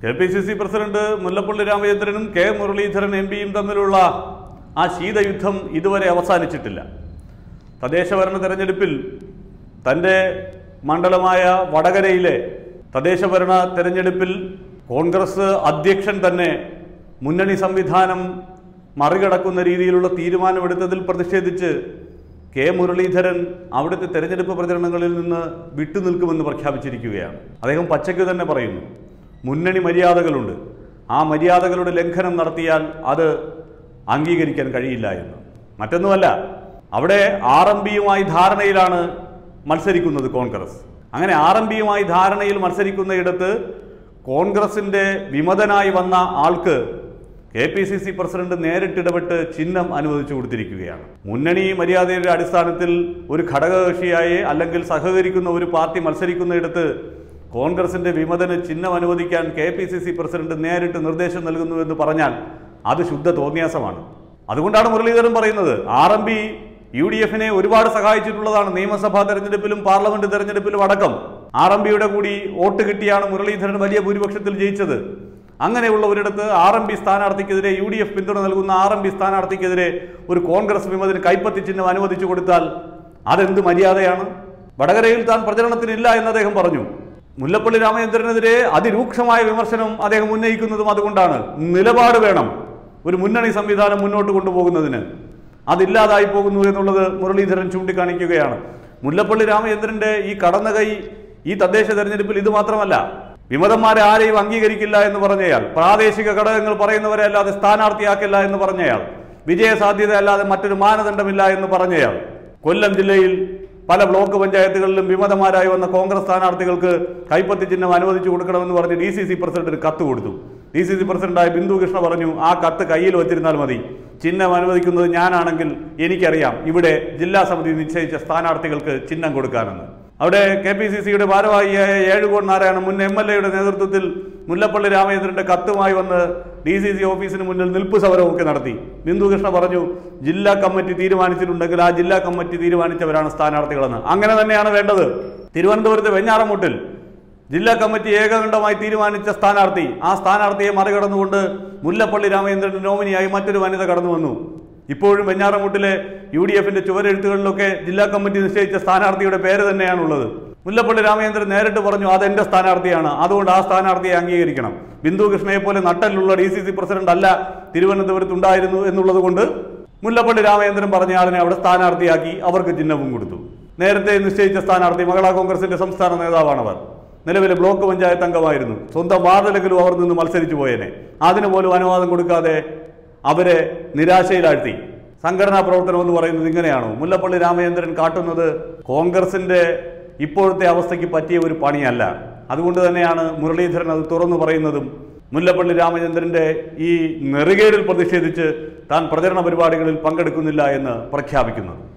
K P C C president Mullappally രാമചന്ദ്രനും K Muraleedharan M പിയും തമ്മിലുള്ള ആ ശീതയുദ്ധം ഇതുവരെ അവസാനിച്ചിട്ടില്ല തദ്ദേശഭരണ തെരഞ്ഞെടുപ്പിൽ തൻ്റെ മണ്ഡലമായ വടകരയിലെ തദ്ദേശഭരണ തെരഞ്ഞെടുപ്പിൽ കോൺഗ്രസ് അധ്യക്ഷൻ തന്നെ മുന്നണി സംവിധാനം മറികടക്കുന്ന രീതിയിലുള്ള തീരുമാനമെടുത്തതിൽ പ്രതിഷേധിച്ച് കെ മുരളീധരൻ അവിടുത്തെ തെരഞ്ഞെടുപ്പ് പ്രചരണങ്ങളിൽ നിന്ന് വിട്ടുനിൽക്കുമെന്ന് പ്രഖ്യാപിച്ചിരിക്കുകയാണ് അദ്ദേഹം പച്ചയ്ക്ക് തന്നെ പറയുന്നു മുന്നണി മര്യാദകളുണ്ട് ആ മര്യാദകളുടെ ലംഘനം നടത്തിയാൽ അത് അംഗീകരിക്കാൻ കഴിയില്ല എന്ന് മറ്റൊന്നുമല്ല അവിടെ ആർ എം പിയുമായി ധാരണയിലാണ് മത്സരിക്കുന്നത് കോൺഗ്രസ് അങ്ങനെ ആർ എം പിയുമായി ധാരണയിൽ മത്സരിക്കുന്നയിടത്ത് കോൺഗ്രസിന്റെ വിമതനായി വന്ന ആൾക്ക് K P C C president നേരിട്ടിടപെട്ട് ചിഹ്നം അനുവദിച്ചു കൊടുത്തിരിക്കുകയാണ് മുന്നണി മര്യാദയുടെ അടിസ്ഥാനത്തിൽ ഒരു ഘടകകക്ഷിയായി അല്ലെങ്കിൽ സഹകരിക്കുന്ന ഒരു പാർട്ടി മത്സരിക്കുന്നിടത്ത് കോൺഗ്രസിന്റെ വിമതന് ചിഹ്നം അനുവദിക്കാൻ K P C C president നേരിട്ട് നിർദ്ദേശം നൽകുന്നു എന്ന് പറഞ്ഞാൽ അത് ശുദ്ധ തോന്നിയാസമാണ് അതുകൊണ്ടാണ് മുരളീധരൻ പറയുന്നത് R M P U D എഫിനെ ഒരുപാട് സഹായിച്ചിട്ടുള്ളതാണ് നിയമസഭാ തെരഞ്ഞെടുപ്പിലും പാർലമെന്റ് തെരഞ്ഞെടുപ്പിലും അടക്കം ആർ എം പിയുടെ കൂടി വോട്ട് കിട്ടിയാണ് മുരളീധരൻ വലിയ ഭൂരിപക്ഷത്തിൽ ജയിച്ചത് അങ്ങനെയുള്ള ഒരിടത്ത് ആർ എം പി സ്ഥാനാർത്ഥിക്കെതിരെ യു ഡി എഫ് പിന്തുണ നൽകുന്ന ആർ എം പി സ്ഥാനാർത്ഥിക്കെതിരെ ഒരു കോൺഗ്രസ് വിമതിന് കൈപ്പത്തി ചിഹ്നം അനുവദിച്ചു കൊടുത്താൽ അതെന്ത് മര്യാദയാണ് വടകരയിൽ താൻ പ്രചരണത്തിനില്ല എന്ന് അദ്ദേഹം പറഞ്ഞു മുല്ലപ്പള്ളി രാമചന്ദ്രനെതിരെ അതിരൂക്ഷമായ വിമർശനം അദ്ദേഹം ഉന്നയിക്കുന്നതും അതുകൊണ്ടാണ് നിലപാട് വേണം ഒരു മുന്നണി സംവിധാനം മുന്നോട്ട് കൊണ്ടുപോകുന്നതിന് അതില്ലാതായി പോകുന്നു എന്നുള്ളത് മുരളീധരൻ ചൂണ്ടിക്കാണിക്കുകയാണ് മുല്ലപ്പള്ളി രാമചന്ദ്രന്റെ ഈ കടന്നകൈ ഈ തദ്ദേശ തെരഞ്ഞെടുപ്പിൽ ഇത് മാത്രമല്ല വിമതന്മാരെ ആരെയും അംഗീകരിക്കില്ല എന്ന് പറഞ്ഞയാൾ പ്രാദേശിക ഘടകങ്ങൾ പറയുന്നവരെ അല്ലാതെ സ്ഥാനാർത്ഥിയാക്കില്ല എന്ന് പറഞ്ഞയാൾ വിജയ സാധ്യത അല്ലാതെ മറ്റൊരു മാനദണ്ഡമില്ല എന്ന് പറഞ്ഞയാൾ കൊല്ലം ജില്ലയിൽ പല ബ്ലോക്ക് പഞ്ചായത്തുകളിലും വിമതമാരായി വന്ന കോൺഗ്രസ് സ്ഥാനാർത്ഥികൾക്ക് കൈപ്പത്തി ചിഹ്നം അനുവദിച്ചു കൊടുക്കണമെന്ന് പറഞ്ഞ് ഡി സി സി പ്രസിഡന്റിന് കത്ത് കൊടുത്തു ഡി സി സി പ്രസിഡന്റായ ബിന്ദു കൃഷ്ണ പറഞ്ഞു ആ കത്ത് കയ്യിൽ വച്ചിരുന്നാൽ മതി ചിഹ്നം അനുവദിക്കുന്നത് ഞാനാണെങ്കിൽ എനിക്കറിയാം ഇവിടെ ജില്ലാ സമിതി നിശ്ചയിച്ച സ്ഥാനാർത്ഥികൾക്ക് ചിഹ്നം കൊടുക്കാനെന്ന് അവിടെ കെ പി സി സിയുടെ ഭാരവാഹിയായ ഏഴുകോൺ നാരായണൻ മുൻ എം എൽ എയുടെ നേതൃത്വത്തിൽ മുല്ലപ്പള്ളി രാമചന്ദ്രന്റെ കത്തുമായി വന്ന് ഡി സി സി ഓഫീസിന് മുന്നിൽ നിൽപ്പ് സമരമൊക്കെ നടത്തി ബിന്ദു കൃഷ്ണ പറഞ്ഞു ജില്ലാ കമ്മിറ്റി തീരുമാനിച്ചിട്ടുണ്ടെങ്കിൽ ആ ജില്ലാ കമ്മിറ്റി തീരുമാനിച്ചവരാണ് സ്ഥാനാർത്ഥികളെന്ന് അങ്ങനെ തന്നെയാണ് വേണ്ടത് തിരുവനന്തപുരത്ത് വെഞ്ഞാറമൂട്ടിൽ ജില്ലാ കമ്മിറ്റി ഏകകണ്ഠമായി തീരുമാനിച്ച സ്ഥാനാർത്ഥി ആ സ്ഥാനാർത്ഥിയെ മറികടന്നുകൊണ്ട് മുല്ലപ്പള്ളി രാമചന്ദ്രൻ നോമിനിയായി മറ്റൊരു വനിത കടന്നു വന്നു ഇപ്പോഴും വെഞ്ഞാറമൂട്ടിലെ യു ഡി എഫിന്റെ ചുവരെഴുത്തുകളിലൊക്കെ ജില്ലാ കമ്മിറ്റി നിശ്ചയിച്ച സ്ഥാനാർത്ഥിയുടെ പേര് തന്നെയാണുള്ളത് മുല്ലപ്പള്ളി രാമചന്ദ്രൻ നേരിട്ട് പറഞ്ഞു അതെന്റെ സ്ഥാനാർത്ഥിയാണ് അതുകൊണ്ട് ആ സ്ഥാനാർത്ഥിയെ അംഗീകരിക്കണം ബിന്ദു കൃഷ്ണയെ പോലെ നട്ടലുള്ള ഡി സി സി പ്രസിഡന്റ് അല്ല തിരുവനന്തപുരത്ത് ഉണ്ടായിരുന്നു എന്നുള്ളത് കൊണ്ട് മുല്ലപ്പള്ളി രാമചന്ദ്രൻ പറഞ്ഞ ആളിനെ അവിടെ സ്ഥാനാർത്ഥിയാക്കി അവർക്ക് ചിഹ്നവും കൊടുത്തു നേരത്തെ നിശ്ചയിച്ച സ്ഥാനാർത്ഥി മഹിളാ കോൺഗ്രസിന്റെ സംസ്ഥാന നേതാവാണവർ നിലവിലെ ബ്ലോക്ക് പഞ്ചായത്ത് അംഗമായിരുന്നു സ്വന്തം വാർഡിലെങ്കിലും അവർ നിന്ന് മത്സരിച്ചു പോയേനെ അതിന് പോലും അനുവാദം കൊടുക്കാതെ അവരെ നിരാശയിലാഴ്ത്തി സംഘടനാ പ്രവർത്തനം എന്ന് പറയുന്നത് ഇങ്ങനെയാണോ മുല്ലപ്പള്ളി രാമചന്ദ്രൻ കാട്ടുന്നത് കോൺഗ്രസിന്റെ ഇപ്പോഴത്തെ അവസ്ഥയ്ക്ക് പറ്റിയ ഒരു പണിയല്ല അതുകൊണ്ട് തന്നെയാണ് മുരളീധരൻ അത് തുറന്നു പറയുന്നതും മുല്ലപ്പള്ളി രാമചന്ദ്രന്റെ ഈ നെറുകേടിൽ പ്രതിഷേധിച്ച് താൻ പ്രചരണ പരിപാടികളിൽ പങ്കെടുക്കുന്നില്ല എന്ന് പ്രഖ്യാപിക്കുന്നത്